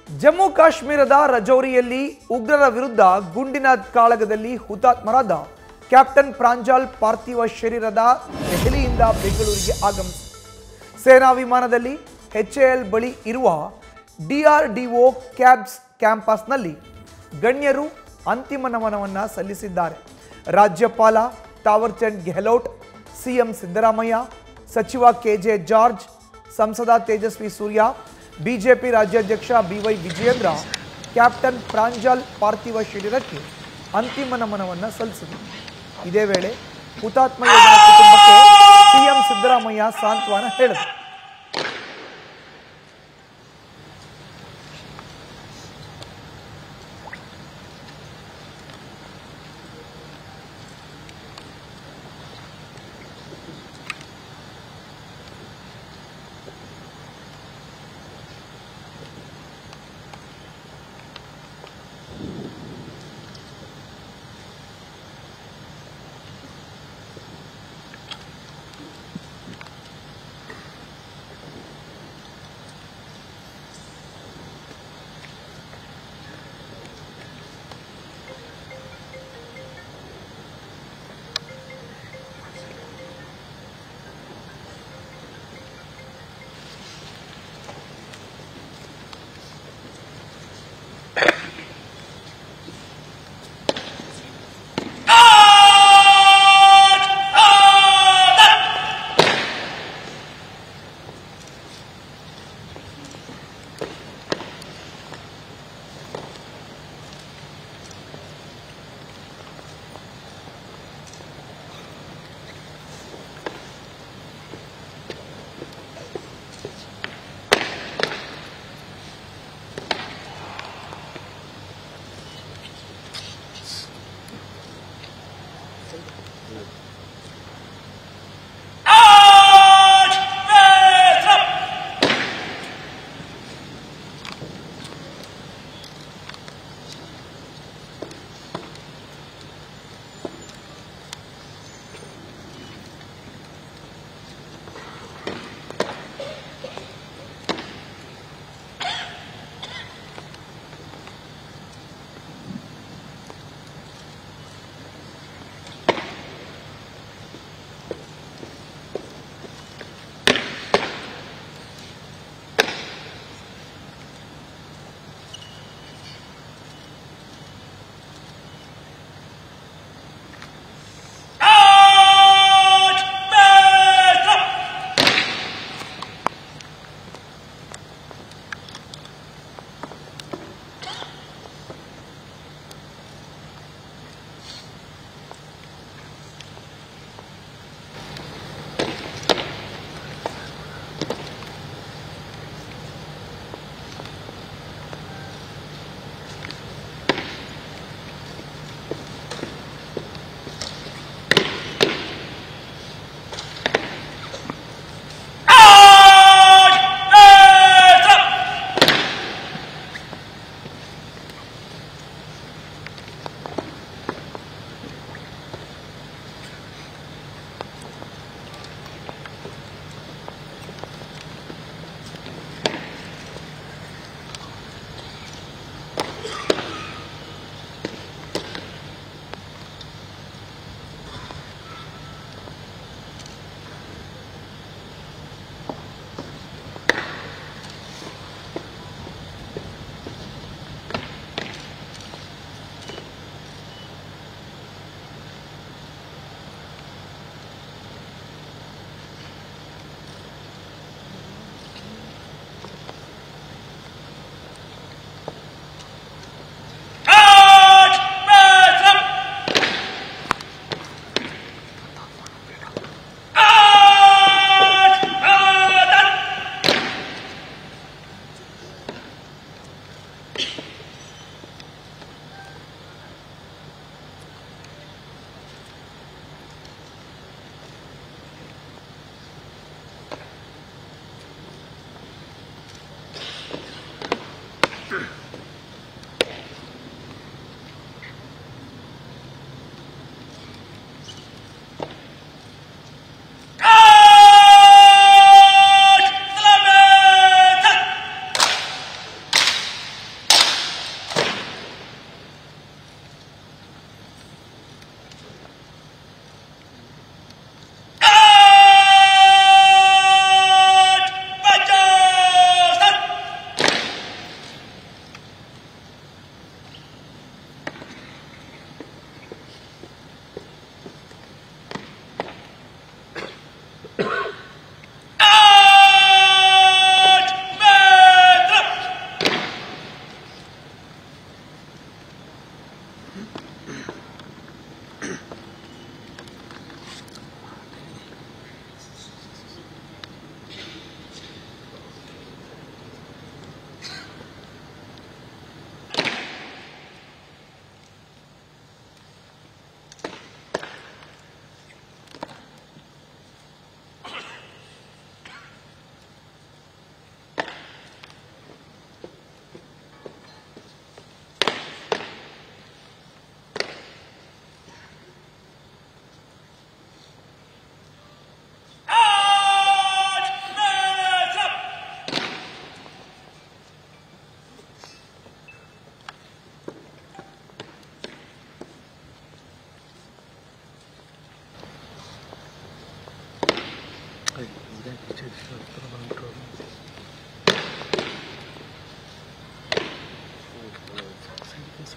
ಜಮ್ಮು ಕಾಶ್ಮೀರದ ರಜೌರಿಯಲ್ಲಿ ಉಗ್ರರ ವಿರುದ್ಧ ಗುಂಡಿನ ಕಾಳಗದಲ್ಲಿ ಹುತಾತ್ಮರಾದ ಕ್ಯಾಪ್ಟನ್ ಪ್ರಾಂಜಾಲ್ ಪಾರ್ಥಿವ ಶರೀರದ ದೆಹಲಿಯಿಂದ ಬೆಂಗಳೂರಿಗೆ ಆಗಮಿಸಿದೆ ಸೇನಾ ವಿಮಾನದಲ್ಲಿ ಎಚ್ಎಎಲ್ ಬಳಿ ಇರುವ ಡಿಆರ್ಡಿಒ ಕ್ಯಾಬ್ಸ್ ಕ್ಯಾಂಪಸ್ನಲ್ಲಿ ಗಣ್ಯರು ಅಂತಿಮ ನಮನವನ್ನು ಸಲ್ಲಿಸಿದ್ದಾರೆ ರಾಜ್ಯಪಾಲ ತಾವರ್ಚಂದ್ ಗೆಹ್ಲೋಟ್ ಸಿಎಂ ಸಿದ್ದರಾಮಯ್ಯ ಸಚಿವ ಕೆಜೆ ಜಾರ್ಜ್ ಸಂಸದ ತೇಜಸ್ವಿ ಸೂರ್ಯ ಬಿಜೆಪಿ ರಾಜ್ಯಾಧ್ಯಕ್ಷ ಬಿವೈ ವಿಜಯೇಂದ್ರ ಕ್ಯಾಪ್ಟನ್ ಪ್ರಾಂಜಲ್ ಪಾರ್ಥಿವ ಶರೀರಕ್ಕೆ ಅಂತಿಮ ನಮನವನ್ನು ಸಲ್ಲಿಸಿದರು ಇದೇ ವೇಳೆ ಹುತಾತ್ಮ ಯೋಧನ ಕುಟುಂಬಕ್ಕೆ ಸಿಎಂ ಸಿದ್ದರಾಮಯ್ಯ ಸಾಂತ್ವನ ಹೇಳಿದರು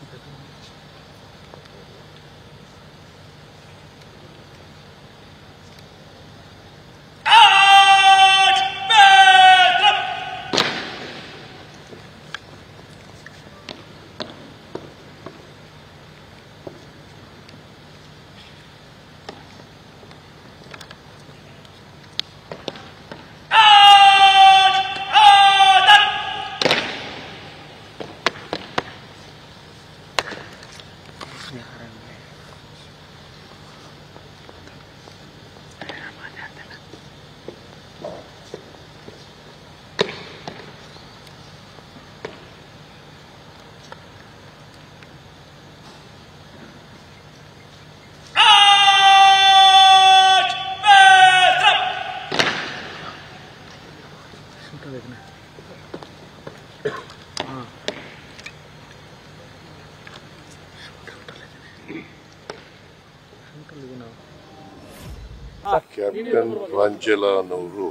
ಕ್ಯಾಪ್ಟನ್ ಪ್ರಾಂಜಲನವರು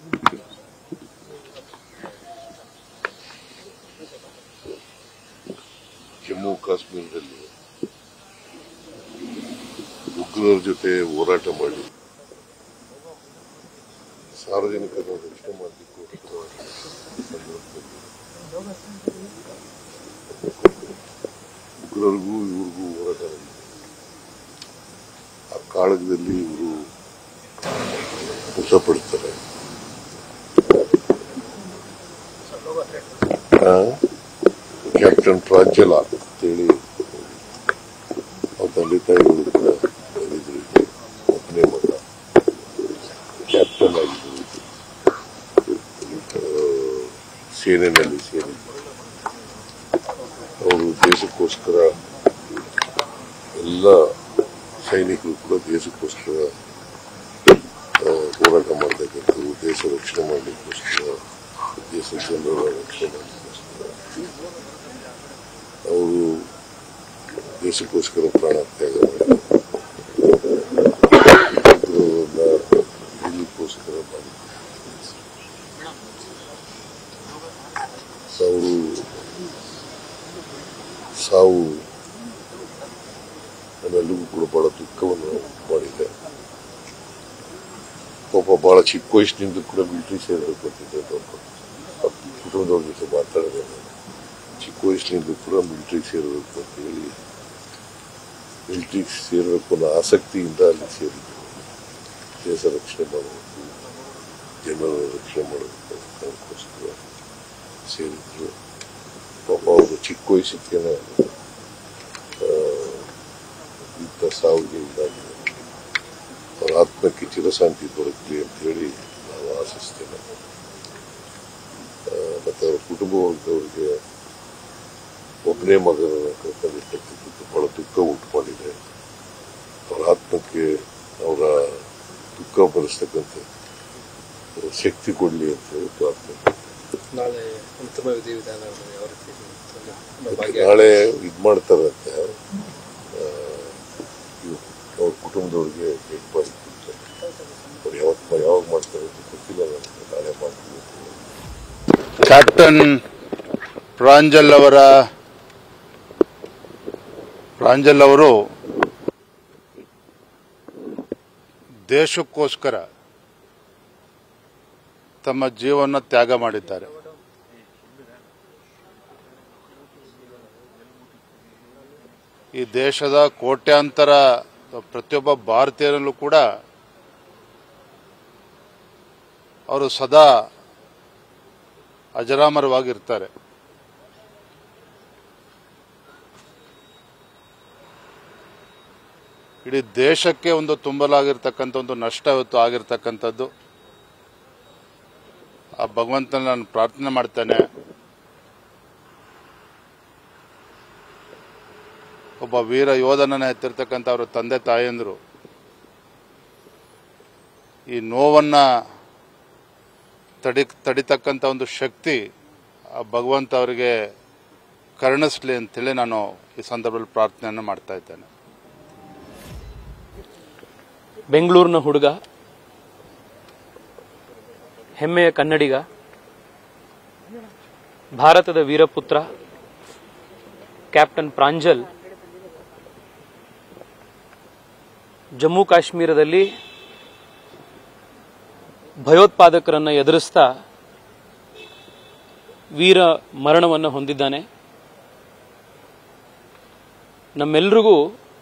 ಜಮ್ಮು ಕಾಶ್ಮೀರದಲ್ಲಿ ಉಗ್ರರ ಜೊತೆ ಹೋರಾಟ ಮಾಡಿ ಸಾರ್ವಜನಿಕರ ರಕ್ಷಣೆ ಮಾಡಲಿಕ್ಕೋಸ್ಕರ ಸಂದರ್ಭದಲ್ಲಿ ಉಗ್ರರಿಗೂ ಇವ್ರಿಗೂ ಹೋರಾಟ ನಡೆದಿದೆ ಆ ಕಾಳಗದಲ್ಲಿ ಇವರು ಮೃತಪಡ್ತಾರೆ ಆ, ಕ್ಯಾಪ್ಟನ್ ಪ್ರಾಂಜಲ ಅಂತೇಳಿ ಅವ್ರ ತಂದೆ ತಾಯಿಗಳು ಕೂಡ ಬಂದಿದ್ರು ಇಲ್ಲಿ. ಒಬ್ಬನೇ ಮಗ ಕ್ಯಾಪ್ಟನ್ ಆಗಿದ್ರು ಆ, ಸೇನೆಯಲ್ಲಿ ಸೇರಿ ಅವರು ದೇಶಕ್ಕೋಸ್ಕರ ಎಲ್ಲ ಸೈನಿಕರು ಕೂಡ ದೇಶಕ್ಕೋಸ್ಕರ ಆ, ಹೋರಾಟ ಮಾಡತಕ್ಕಂಥದ್ದು ದೇಶ ರಕ್ಷಣೆ ಮಾಡಲಿಕ್ಕೋಸ್ಕರ ದೇಶ ಜನರ ರಕ್ಷಣೆ ಮಾಡಲಿಕ್ಕೋಸ್ಕರ ಅವರು ದೇಶಕ್ಕೋಸ್ಕರ ಪ್ರಾಣ ತ್ಯಾಗ ಮಾಡಿದ್ರು ಉಗ್ರರನ್ನ ಹಿಡಿಲಿಕ್ಕೋಸ್ಕರ ಮಾಡಿದ್ರು ಅವರು ಸಾವು ನಮ್ಮೆಲ್ಲರಿಗೂ ಕೂಡ ಬಹಳ ದುಃಖವನ್ನು ಮಾಡಿದೆ ಪಾಪ ಬಹಳ ಚಿಕ್ಕ ವಯಸ್ಸಿನಿಂದ ಕೂಡ ಮಿಲಿಟರಿ ಸೇರಬೇಕು ಅಂತಿದ್ದೆ ಪಾಪ ಅವ್ರ ಕುಟುಂಬದವ್ರ ಜೊತೆ ಮಾತಾಡಿದೆ ನಾನು. ಚಿಕ್ಕ ವಯಸ್ಸಿನಿಂದ ಕೂಡ ಮಿಲಿಟರಿ ಸೇರಬೇಕು ಅಂತ ಹೇಳಿ ಮಿಲಿಟರಿ ಸೇರಬೇಕು ಅನ್ನೋ ಆಸಕ್ತಿಯಿಂದ ಅಲ್ಲಿ ಸೇರಿದ್ರು ದೇಶ ರಕ್ಷಣೆ ಮಾಡಬೇಕು ಜನರ ರಕ್ಷಣೆ ಮಾಡಬೇಕು ಅದಕ್ಕೋಸ್ಕರ ಸೇರಿದ್ರು ಪಾಪ ಅವರು ಚಿಕ್ಕ ವಯಸ್ಸಿಗೆ ಇಂಥ ಸಾವಿಗೆ ಇದಾಗಿದೆ ಅವರ ಆತ್ಮಕ್ಕೆ ಚಿರಶಾಂತಿ ದೊರಕಲಿ ಅಂತ ಹೇಳಿ ನಾವು ಆಶಿಸ್ತೇನೆ ಆ, ಮತ್ತೆ ಅವರ ಕುಟುಂಬ ವರ್ಗದವರಿಗೆ ಒಬ್ಬನೇ ಮಗನ ಕಳ್ಕೊಂಡಿರ್ತಕ್ಕಂಥದ್ದು ಬಹಳ ದುಃಖ ಉಂಟು ಮಾಡಿದೆ ಅವರ ಆತ್ಮಕ್ಕೆ ಅವರ ದುಃಖ ಭರಿಸ್ತಕ್ಕಂಥ ಶಕ್ತಿ ಕೊಡಲಿ ಅಂತ ಹೇಳಿ ಪ್ರಾರ್ಥನೆ ನಾಳೆ ಅಂತಿಮ ವಿಧಿವಿಧಾನ ಯಾವ ರೀತಿ ಮತ್ತೆ ಭಾಗ್ಯ ನಾಳೆ ಇದ್ ಮಾಡ್ತಾರಂತೆ ಆ, ಇವ್ರು ಅವ್ರ ಕುಟುಂಬದವ್ರಿಗೆ ಭೇಟಿ ಮಾಡಿ ಅವ್ರು ಯಾವತ್ತು ಯಾವಾಗ ಮಾಡ್ತಾರೆ ಅಂತ ಗೊತ್ತಿಲ್ಲ ನನಗೆ ನಾಳೆ ಮಾಡ್ತೀನಿ ಅಂತ ಹೇಳಿ. ಕ್ಯಾಪ್ಟನ್ ಪ್ರಾಂಜಲ್ ಅವರ ಪ್ರಾಂಜಲ್ ಅವರು ದೇಶಕ್ಕೋಸ್ಕರ ತಮ್ಮ ಜೀವನ ತ್ಯಾಗ ಮಾಡಿದ್ದಾರೆ ಈ ದೇಶದ ಕೋಟ್ಯಾಂತರ ಪ್ರತಿಯೊಬ್ಬ ಭಾರತೀಯರಲ್ಲೂ ಕೂಡ ಅವರು ಸದಾ ಅಜರಾಮರವಾಗಿರ್ತಾರೆ ಇಡೀ ದೇಶಕ್ಕೆ ಒಂದು ತುಂಬಲಾಗಿರ್ತಕ್ಕಂಥ ಒಂದು ನಷ್ಟ ಇವತ್ತು ಆಗಿರ್ತಕ್ಕಂಥದ್ದು ಆ ಭಗವಂತನ ನಾನು ಪ್ರಾರ್ಥನೆ ಮಾಡ್ತೇನೆ ಒಬ್ಬ ವೀರ ಯೋಧನನ್ನ ಎತ್ತಿರ್ತಕ್ಕಂಥ ಅವರ ತಂದೆ ತಾಯಂದರು ಈ ನೋವನ್ನ ತಡಿ ತಡಿತಕ್ಕಂಥ ಒಂದು ಶಕ್ತಿ ಆ ಭಗವಂತ ಅವರಿಗೆ ಕರುಣಿಸ್ಲಿ ಅಂತೇಳಿ ನಾನು ಈ ಸಂದರ್ಭದಲ್ಲಿ ಪ್ರಾರ್ಥನೆಯನ್ನು ಮಾಡ್ತಾ ಇದ್ದೇನೆ ಬೆಂಗಳೂರಿನ ಹುಡುಗ ಹೆಮ್ಮೆಯ ಕನ್ನಡಿಗ ಭಾರತದ ವೀರಪುತ್ರ ಕ್ಯಾಪ್ಟನ್ ಪ್ರಾಂಜಲ್ ಜಮ್ಮು ಕಾಶ್ಮೀರದಲ್ಲಿ ಭಯೋತ್ಪಾದಕರನ್ನು ಎದುರಿಸ್ತಾ ವೀರ ಮರಣವನ್ನು ಹೊಂದಿದ್ದಾನೆ ನಮ್ಮೆಲ್ರಿಗೂ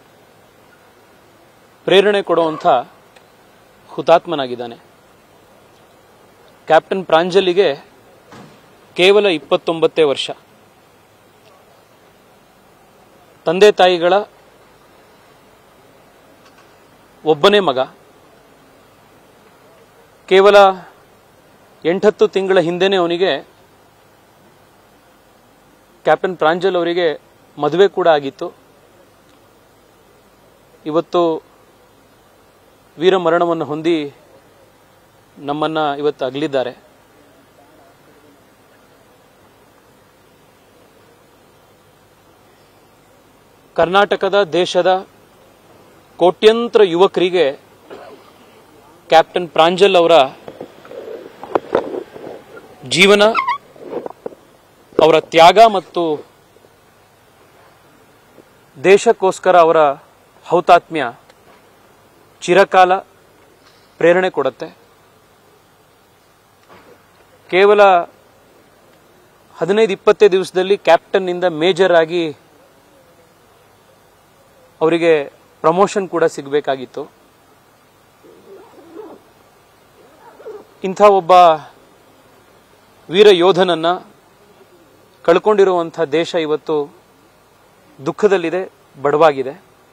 ಪ್ರೇರಣೆ ಕೊಡುವಂಥ ಹುತಾತ್ಮನಾಗಿದ್ದಾನೆ ಕ್ಯಾಪ್ಟನ್ ಪ್ರಾಂಜಲಿಗೆ ಕೇವಲ ಇಪ್ಪತ್ತೊಂಬತ್ತೇ ವರ್ಷ ತಂದೆ ತಾಯಿಗಳ ಒಬ್ಬನೇ ಮಗ ಕೇವಲ ಎಂಟತ್ತು ತಿಂಗಳ ಹಿಂದೆನೇ ಅವನಿಗೆ ಕ್ಯಾಪ್ಟನ್ ಪ್ರಾಂಜಲ್ ಅವರಿಗೆ ಮದುವೆ ಕೂಡ ಆಗಿತ್ತು ಇವತ್ತು ವೀರ ಮರಣವನ್ನು ಹೊಂದಿ ನಮ್ಮನ್ನ ಇವತ್ತು ಅಗಲಿದ್ದಾರೆ ಕರ್ನಾಟಕದ ದೇಶದ ಕೋಟ್ಯಂತರ ಯುವಕರಿಗೆ ಕ್ಯಾಪ್ಟನ್ ಪ್ರಾಂಜಲ್ ಅವರ ಜೀವನ ಅವರ ತ್ಯಾಗ ಮತ್ತು ದೇಶಕ್ಕೋಸ್ಕರ ಅವರ ಹೌತಾತ್ಮ್ಯ ಚಿರಕಾಲ ಪ್ರೇರಣೆ ಕೊಡುತ್ತೆ ಕೇವಲ ಹದಿನೈದು ಇಪ್ಪತ್ತೇ ದಿವಸದಲ್ಲಿ ಕ್ಯಾಪ್ಟನ್ನಿಂದ ಮೇಜರ್ ಆಗಿ ಅವರಿಗೆ ಪ್ರಮೋಷನ್ ಕೂಡ ಸಿಗಬೇಕಾಗಿತ್ತು ಇಂಥ ಒಬ್ಬ ವೀರ ಯೋಧನನ್ನ ಕಳ್ಕೊಂಡಿರುವಂಥ ದೇಶ ಇವತ್ತು ದುಃಖದಲ್ಲಿದೆ ಬಡವಾಗಿದೆ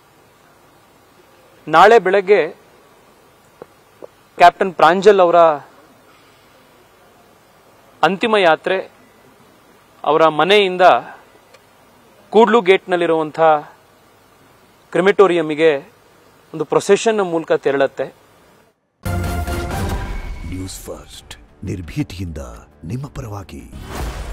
ನಾಳೆ ಬೆಳಗ್ಗೆ ಕ್ಯಾಪ್ಟನ್ ಪ್ರಾಂಜಲ್ ಅವರ ಅಂತಿಮ ಯಾತ್ರೆ ಅವರ ಮನೆಯಿಂದ ಕೂಡ್ಲು ಗೇಟ್ನಲ್ಲಿರುವಂಥ ಕ್ರಿಮಿಟೋರಿಯಂಗೆ ಒಂದು ಪ್ರೊಸೆಷನ್ ಮೂಲಕ ತೆರಳುತ್ತೆ ನ್ಯೂಸ್ ಫಸ್ಟ್ ನಿರ್ಭೀತಿಯಿಂದ ನಿಮ್ಮ ಪರವಾಗಿ